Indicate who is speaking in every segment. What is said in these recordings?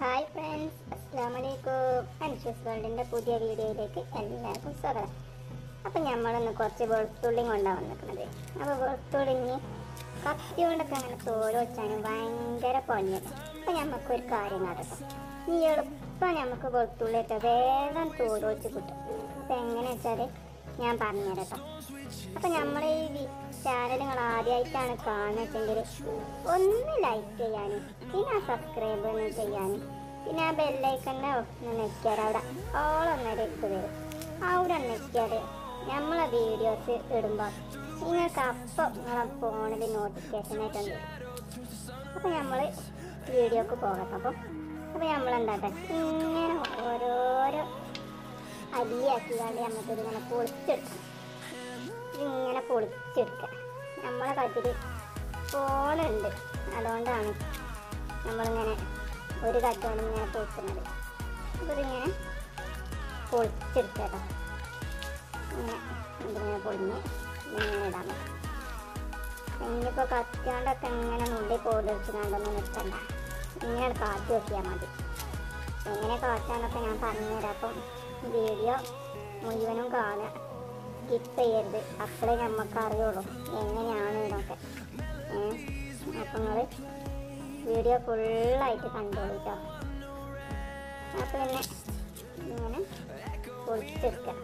Speaker 1: hi friends അസ്സാം വലൈക്കും അൻഷസ് വേൾഡിൻ്റെ പുതിയ വീഡിയോയിലേക്ക് എല്ലാവർക്കും സ്വാഗതം അപ്പം നമ്മളിന്ന് കുറച്ച് വെളുത്തുള്ളി കൊണ്ടാണ് വന്നിരിക്കുന്നത് അപ്പോൾ വെളുത്തുള്ളി ഇനി കത്തി കൊണ്ടൊക്കെ അങ്ങനെ തോല് വെച്ചാണ് ഭയങ്കര പണിയാണ് അപ്പം നമുക്കൊരു കാര്യം നടക്കും ഈ എളുപ്പം നമുക്ക് വെളുത്തുള്ളിയൊക്കെ വേഗം തോല് വെച്ച് കിട്ടും അപ്പം എങ്ങനെ വെച്ചാൽ ഞാൻ പറഞ്ഞുതരാം കേട്ടോ അപ്പം നമ്മൾ ഈ ചാനൽ നിങ്ങൾ ആദ്യമായിട്ടാണ് കാണുന്നതെങ്കിൽ ഒന്ന് ലൈക്ക് ചെയ്യാനും പിന്നെ ആ സബ്സ്ക്രൈബ് ഒന്ന് ചെയ്യാനും പിന്നെ ആ ബെല്ലൈക്കന്നെ ഒന്ന് നെക്കിയാൽ അവിടെ ഓളൊന്നര ഇട്ട് വരും അവിടെ നെക്കിയാൽ നമ്മളെ വീഡിയോസ് ഇടുമ്പോൾ നിങ്ങൾക്ക് അപ്പം നിങ്ങളെ ഫോണിൽ നോട്ടിഫിക്കേഷനായിട്ട് വരും അപ്പോൾ നമ്മൾ വീഡിയോക്ക് പോകട്ടെ അപ്പം അപ്പോൾ നമ്മൾ എന്താട്ടെ ഇങ്ങനെ ഓരോരോ അരിയാക്കി കണ്ട് നമുക്കിത് ഇങ്ങനെ പൊളിച്ചെടുക്കണം ഇങ്ങനെ പൊളിച്ചെടുക്കുക നമ്മളെ കയ്യിൽ ഫോണുണ്ട് അതുകൊണ്ടാണ് നമ്മളിങ്ങനെ ഒരു കച്ചവടം ഇങ്ങനെ പൊളിക്കുന്നത് അപ്പോൾ ഇതിങ്ങനെ പൊളിച്ചെടുക്കുക കേട്ടോ ഇങ്ങനെ ഇതിങ്ങനെ പൊളിഞ്ഞ് ഇങ്ങനെ ഇടാൻ പറ്റും ഇനിയിപ്പോൾ കത്തിയോണ്ടൊക്കെ ഇങ്ങനെ നുള്ളി പോതെടുച്ചുകൊണ്ടൊന്നും നിൽക്കണ്ട ഇങ്ങനെ കാത്തി വെക്കിയാൽ മതി എങ്ങനെ കാറ്റാന്നൊക്കെ ഞാൻ പറഞ്ഞുതരാം അപ്പം വീഡിയോ മുഴുവനും കാണുക സ്കിപ്പ് ചെയ്യരുത് അപ്പോഴേ നമുക്ക് അറിയുള്ളൂ എങ്ങനെയാണ് ഇതൊക്കെ അപ്പം നിങ്ങൾ വീഡിയോ ഫുള്ളായിട്ട് കണ്ടോളൂ കേട്ടോ അപ്പോൾ പിന്നെ ഇങ്ങനെ പൊളിച്ചെടുക്കുക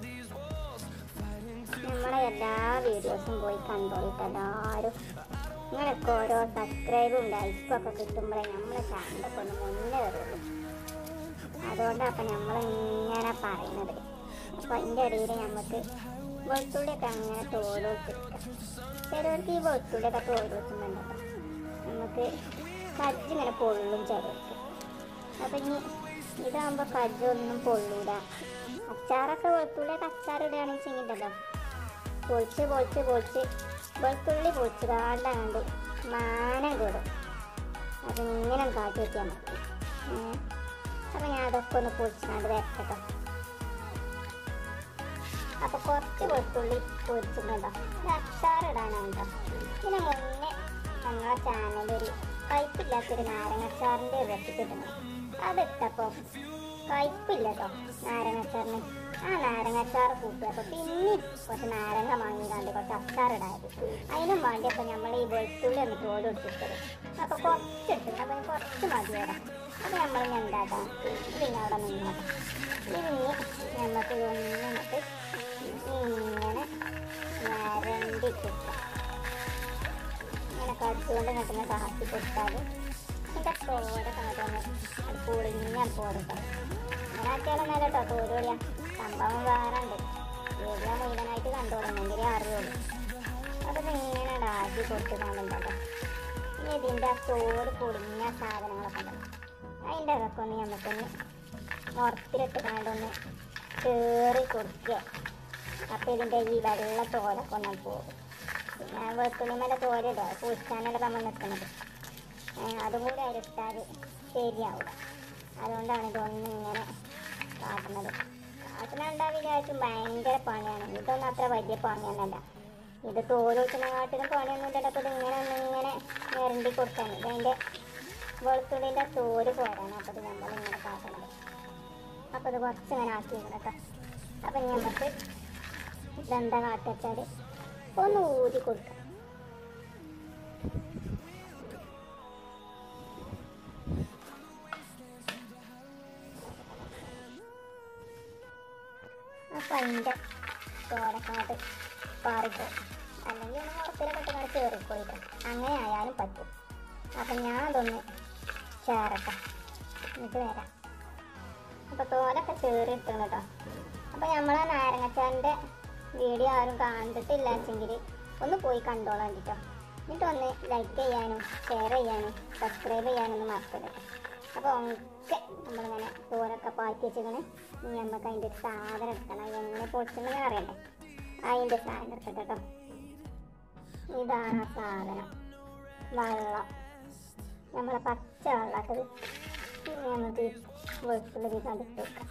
Speaker 1: നമ്മളെ എല്ലാ വീഡിയോസും പോയി കണ്ടോളിട്ട് എല്ലാവരും നിങ്ങളൊക്കെ ഓരോ സബ്സ്ക്രൈബും ലൈക്കും ഒക്കെ കിട്ടുമ്പോഴേ നമ്മളെ ചാനലൊക്കെ ഒന്ന് മുന്നേറുള്ളൂ അതുകൊണ്ടാണ് അപ്പം നമ്മളിങ്ങനെ പറയുന്നത് അപ്പോൾ അതിൻ്റെ ഇടയിൽ നമുക്ക് വെളുത്തുള്ളിയൊക്കെ അങ്ങനെ തോല് വെച്ചെടുക്കാം ചിലവർക്ക് ഈ വെളുത്തുള്ളിയൊക്കെ തോല് വെക്കുന്നുണ്ടല്ലോ നമുക്ക് കജ്ജിങ്ങനെ പൊള്ളും ചിലർക്ക് അപ്പം ഇനി ഇതാകുമ്പോൾ കജ്ജൊന്നും പൊള്ളൂല അച്ചാറൊക്കെ വെളുത്തുള്ളിയൊക്കെ അച്ചാർ ഇടുകയാണെന്ന് വെച്ചിട്ടുണ്ടല്ലോ പൊളിച്ച് പൊളിച്ച് പൊളിച്ച് വെളുത്തുള്ളി പൊളിച്ച് കാണ്ടാണ്ട് മാനം കൂടും അപ്പം ഇങ്ങനെ കാട്ടി വയ്ക്കാൻ മതി ഏഹ് അപ്പം ഞാൻ അതൊക്കെ ഒന്ന് പൊളിച്ചാണ്ട് വരട്ടോ അപ്പൊ കുറച്ച് വെളുത്തുള്ളി പൊരിച്ചിട്ടുണ്ടോ അച്ചാറിടാനാണ് കേട്ടോ ഇതിന് മുന്നേ ഞങ്ങളെ ചാനലിൽ ഒരു കയ്പില്ലാത്തൊരു നാരങ്ങച്ചാറിൻ്റെ ഒരു റെസിപ്പി ഇടുന്നു അതിട്ടപ്പോൾ കയ്പില്ല കേട്ടോ നാരങ്ങച്ചാറിന് ആ നാരങ്ങച്ചാറ് കൂട്ടിയപ്പോൾ പിന്നെ കുറച്ച് നാരങ്ങ വാങ്ങിക്കാണ്ട് കുറച്ച് അച്ചാറിടായത് അതിനും വേണ്ടിയപ്പോൾ നമ്മൾ ഈ വെളുത്തുള്ളി ഒന്ന് തോല് കൊടുത്തിട്ടത് അപ്പോൾ കുറച്ചിട്ട് അപ്പം കുറച്ച് മതിയടാ അപ്പോൾ നമ്മൾ ഇനി എന്താക്കാം പിന്നെ അവിടെ നിന്നോട്ടെ ഇനി നമുക്ക് ഒന്നിട്ട് ഇങ്ങനെ ഞരണ്ടി കിട്ടും ഇങ്ങനെ കടിച്ചുകൊണ്ട് കിട്ടുന്ന കാച്ചി കൊടുത്താൽ ഇതിൻ്റെ തോടെ കണ്ടോന്ന് അത് പൊളിഞ്ഞാൽ പോരട്ടോ അങ്ങനെ ആക്കിയാലും കേട്ടോ തോരുവളിയാ സംഭവം വേറെ ഉണ്ട് വീഡിയോ മുഴുവനായിട്ട് കണ്ടോളുന്നെങ്കിലേ അറിയുള്ളൂ അതൊക്കെ ഇങ്ങനെ ആക്കി കൊടുത്ത് കാണുന്നുണ്ടോ ഇനി ഇതിൻ്റെ ആ തോട് പൊളിഞ്ഞ സാധനങ്ങളൊക്കെ ഉണ്ടല്ലോ അതിൻ്റെ അതൊക്കെ ഒന്ന് നമുക്കൊന്ന് മുറത്തിലിട്ട് കണ്ടൊന്ന് കയറി കൊടുക്കുക അപ്പോൾ ഇതിൻ്റെ ഈ വെള്ള തോലൊക്കെ ഒന്നും പോകും പിന്നെ വെളുത്തുള്ളിമേലെ തോരയിടുക പൂച്ചാനൊക്കെ നമ്മൾ നിൽക്കുന്നത് അതും കൂടി അതിലിട്ടാൽ ശരിയാവില്ല അതുകൊണ്ടാണ് ഇതൊന്നും ഇങ്ങനെ കാട്ടുന്നത് കാട്ടുന്നുണ്ടാ വിചാരിച്ചും ഭയങ്കര പണിയാണ് ഇതൊന്നും അത്ര വലിയ പണിയൊന്നുമല്ല ഇത് തോലൂറ്റിനെക്കാട്ടിലും പണിയൊന്നുമില്ലല്ലോ അപ്പോൾ ഇത് ഇങ്ങനെ ഒന്ന് ഇങ്ങനെ നിരണ്ടി കൊടുക്കാൻ ഇത് അതിൻ്റെ വെളുത്തുള്ളിൻ്റെ തോല് പോരാണ് അപ്പോൾ ഇത് നമ്മളിങ്ങനെ കാട്ടുന്നത് അപ്പോൾ ഇത് കുറച്ച് ഇങ്ങനെ ആക്കിയിരുന്നു കേട്ടോ അപ്പം ഇനി നമുക്ക് ഇതെന്താ കാട്ടുവെച്ചാൽ ഒന്ന് ഊതി കൊടുക്കാം അപ്പം അതിൻ്റെ തോരക്കാട്ട് പാറിപ്പോ അല്ലെങ്കിൽ ഒന്ന് മുറത്തിലൊക്കെ ഇട്ട് കളിച്ച് കയറിപ്പോയിട്ട് അങ്ങനെ ആയാലും പറ്റും അപ്പം ഞാൻ അതൊന്ന് ചേരട്ടെ എന്നിട്ട് വരാം അപ്പോൾ തോലൊക്കെ ചേറി ഇട്ടണം കേട്ടോ അപ്പോൾ നമ്മളെ നാരങ്ങച്ചാറിൻ്റെ വീഡിയോ ആരും കണ്ടിട്ടില്ല വെച്ചെങ്കിൽ ഒന്ന് പോയി കണ്ടോളാം കേട്ടോ എന്നിട്ട് ഒന്ന് ലൈക്ക് ചെയ്യാനും ഷെയർ ചെയ്യാനും സബ്സ്ക്രൈബ് ചെയ്യാനൊന്നും മറക്കരുത് അപ്പോൾ ഒക്കെ നമ്മളിങ്ങനെ തോരൊക്കെ പാറ്റി വെച്ചിങ്ങനെ ഇനി നമുക്ക് അതിൻ്റെ ഒരു സാധനം എടുക്കണം എങ്ങനെ പൊളിച്ചിട്ടുണ്ടെന്ന് അറിയണ്ടേ അതിൻ്റെ സാധനം എടുക്കട്ടെ കേട്ടോ ഇതാണ് ആ സാധനം വെള്ളം നമ്മളെ പച്ച വെള്ളത്തത് ഇനി നമുക്ക് വെളുത്തുള്ളി കണ്ടിട്ട് വെക്കാം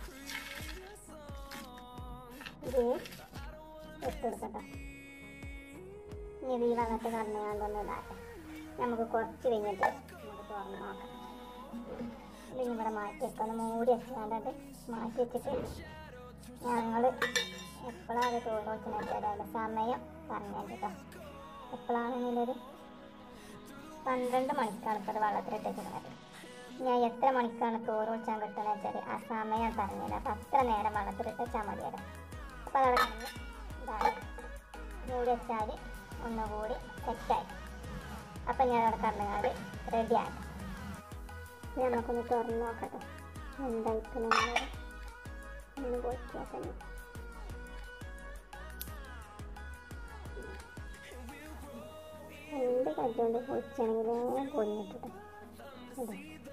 Speaker 1: ഇത് ഇട്ടെടുക്കട്ടെ ഇനി ഇത് ഈ വെള്ളത്തിൽ കടന്നുകൊണ്ടൊന്ന് ഇടാട്ടെ നമുക്ക് കുറച്ച് കഴിഞ്ഞിട്ട് നമുക്ക് തുറന്ന് നോക്കാം ഇത് ഇനി ഇവിടെ മാറ്റി വെക്കാം ഒന്ന് മൂടി വെച്ചാണ്ട് മാറ്റി വെച്ചിട്ട് ഞങ്ങൾ എപ്പോഴാണ് അത് തോട് വെച്ചാൽ അതിൻ്റെ സമയം പറഞ്ഞു കേട്ടോ എപ്പോഴാണെങ്കിലൊരു പന്ത്രണ്ട് മണിക്കാണ് ഇപ്പോൾ അത് വെള്ളത്തിലിട്ടിരിക്കുന്നത് ഞാൻ എത്ര മണിക്കാണ് തോറ് വെച്ചാൽ കിട്ടുന്നത് വെച്ചാൽ ആ സമയം പറഞ്ഞില്ല അപ്പം അത്ര നേരം വെള്ളത്തിലിട്ട് വെച്ചാൽ മതിയല്ലോ അപ്പോൾ അതവിടെ കിടന്ന് ഇതാണ് മൂടി വെച്ചാൽ ഒന്നുകൂടി സെറ്റായി അപ്പം ഞാൻ അവിടെ കടന്നുകാട് റെഡിയാണ് ഇനി നമുക്കൊന്ന് തുറന്ന് നോക്കട്ടെ എന്തായിരിക്കും ഒന്ന് പൊളിക്കാൻ തന്നെ എന്ത് കല്ലുകൊണ്ട് പൊളിച്ചാണെങ്കിലും പൊളിഞ്ഞിട്ടിട്ട് അതെ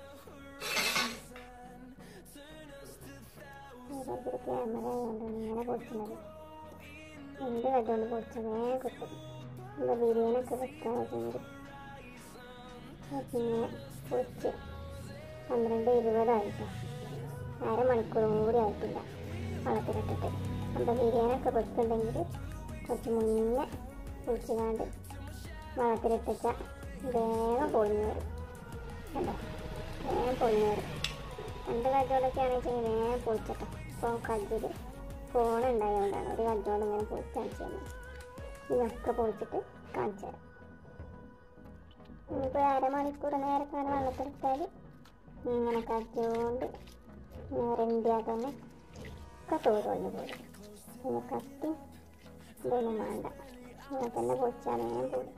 Speaker 1: ഇതൊരു ക്യാമറ ആയതുകൊണ്ടാണ് ഇങ്ങനെ പൊളിക്കുന്നത് എന്ത് കല്ലുകൊണ്ട് പൊളിച്ചതേ കിട്ടും എന്താ ബിരിയാണിയൊക്കെ വെക്കാൻ വെച്ചെങ്കിൽ പിന്നെ പൊളിച്ച് പന്ത്രണ്ട് ഇരുപതായിട്ടോ അരമണിക്കൂറും കൂടി ആയിട്ടില്ല വെള്ളത്തിലിട്ടിട്ട് അപ്പോൾ ബിരിയാണിയൊക്കെ വെക്കുന്നുണ്ടെങ്കിൽ കുറച്ച് മുന്നേ പൊളിച്ചുകാണ്ട് വെള്ളത്തിലിട്ടിച്ച വേഗം പൊളിഞ്ഞു വരും കണ്ടോ വേഗം പൊളിഞ്ഞു വരും രണ്ട് കജ്ജോടൊക്കെ ആണെന്ന് വെച്ചാൽ വേഗം പൊളിച്ചിട്ടോ ഇപ്പോൾ കജ്ജിൽ ഫോൺ ഉണ്ടായതുകൊണ്ടാണ് ഒരു കജ്ജോട് ഇങ്ങനെ പൊളിച്ച് കാണിച്ചു തന്നത് ഇതൊക്കെ പൊളിച്ചിട്ട് കാണിച്ചു തരാം ഇനിയിപ്പോൾ അരമണിക്കൂർ നേരത്തെ അങ്ങനെ വെള്ളത്തിലിട്ടാൽ ഇങ്ങനെ കജ്ജോണ്ട് റെണ്ടിയാൽ തന്നെ ഒക്കെ തോല് ഒഴിഞ്ഞു പോരും പിന്നെ കത്തി ഇതൊന്നും വേണ്ട ഇങ്ങനെ തന്നെ പൊളിച്ചാൽ വേഗം പോരും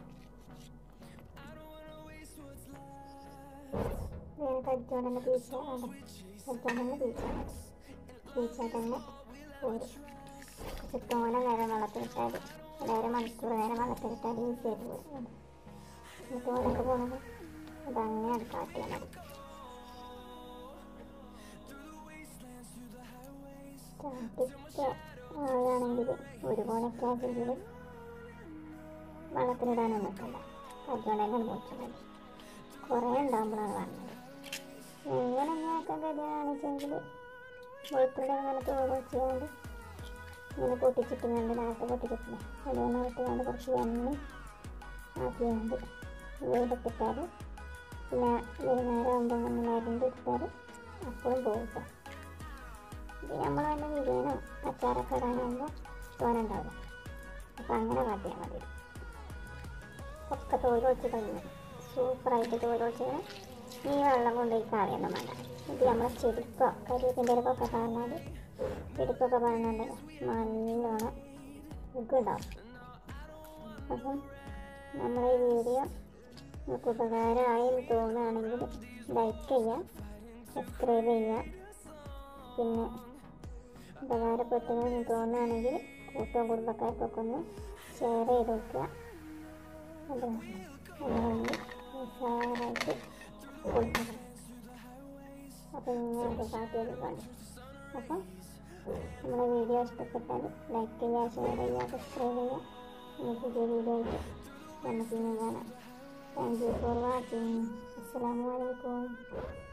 Speaker 1: വേറെ കജ്ജോടന്നെ പീച്ചാൽ അതെ കജ്ജോടന്നെ പീച്ചാൽ മതി പീച്ചാൽ തന്നെ പോരും കുറച്ച് തോന നേരം വെള്ളത്തിലിട്ടാൽ ഒരു അര മണിക്കൂർ നേരം വെള്ളത്തിലിട്ടാൽ ഈസി ആയിട്ട് പോരും തോലൊക്കെ പോകണത് അതങ്ങനെ കാട്ടിയാൽ മതി സ്റ്റാർട്ടിക്ക് ആളാണെങ്കിൽ ഒരു പോലൊക്കെ ആണെങ്കിൽ വെള്ളത്തിലിടാനൊന്നും നിൽക്കണ്ട കജ്ജോടെല്ലാം പോയിച്ചാൽ മതി കുറേ ഉണ്ടാകുമ്പോഴാണ് പറഞ്ഞത് എങ്ങനെ ഞാക്കാൻ കഴിയുകയാണെന്നുവെച്ചെങ്കിൽ വെളുത്തുള്ളി അങ്ങനെ തോട് വെച്ചുകൊണ്ട് ഇങ്ങനെ പൊട്ടിച്ചിട്ടുകൊണ്ട് നാട്ട് പൊട്ടിച്ചിട്ടില്ല അതുകൊണ്ട് ഇട്ടുകൊണ്ട് കുറച്ച് എണ്ണ ആക്കിയുണ്ട് വെയിലത്തിട്ടാൽ പിന്നെ വൈകുന്നേരം ആകുമ്പോൾ ഒന്ന് മരുന്ന് ഇട്ടാൽ അപ്പോഴും പോകും ഇത് നമ്മൾ തന്നെ ബിരിയാണോ അച്ചാറൊക്കെ ഇടാനാകുമ്പോൾ തോനുണ്ടാവില്ല അപ്പം അങ്ങനെ കാട്ടിയാൽ മതി ഒക്കെ തോല് വെച്ച് കഴിഞ്ഞു സൂപ്പറായിട്ട് തോല് വെച്ച് ഈ വെള്ളം കൊണ്ടുപോയി കളയൊന്നും വേണ്ട ഇത് നമ്മളെ ചെരുപ്പോ കരിവേപ്പിൻ്റെ ഇലക്കൊക്കെ പറഞ്ഞാൽ ചെരുപ്പൊക്കെ പറഞ്ഞാൽ നല്ലോണം ഉപ്പുണ്ടാവും അപ്പം നമ്മുടെ ഈ വീഡിയോ നിങ്ങൾക്ക് ഉപകാരമായി എന്ന് തോന്നുകയാണെങ്കിൽ ലൈക്ക് ചെയ്യുക സബ്സ്ക്രൈബ് ചെയ്യുക പിന്നെ ഉപകാരപ്പെട്ടെന്ന് തോന്നുകയാണെങ്കിൽ കൂട്ടും കുടുംബക്കാർക്കൊക്കെ ഒന്ന് ഷെയർ ചെയ്ത് വെക്കുക അത് അതുകൊണ്ട് ഉഷാറായിട്ട് കൊടുക്കണം അപ്പം ഇങ്ങനെ കാട്ടിയത് കാണും അപ്പം നമ്മുടെ വീഡിയോ ഇഷ്ടപ്പെട്ടാൽ ലൈക്ക് ചെയ്യുക ഷെയർ ചെയ്യുക സബ്സ്ക്രൈബ് ചെയ്യുക ഇനി പുതിയ വീഡിയോ ആയിട്ട് നമുക്ക് ഇനി കാണാം താങ്ക് യു ഫോർ വാച്ചിങ് അസ്സാം വലൈക്കും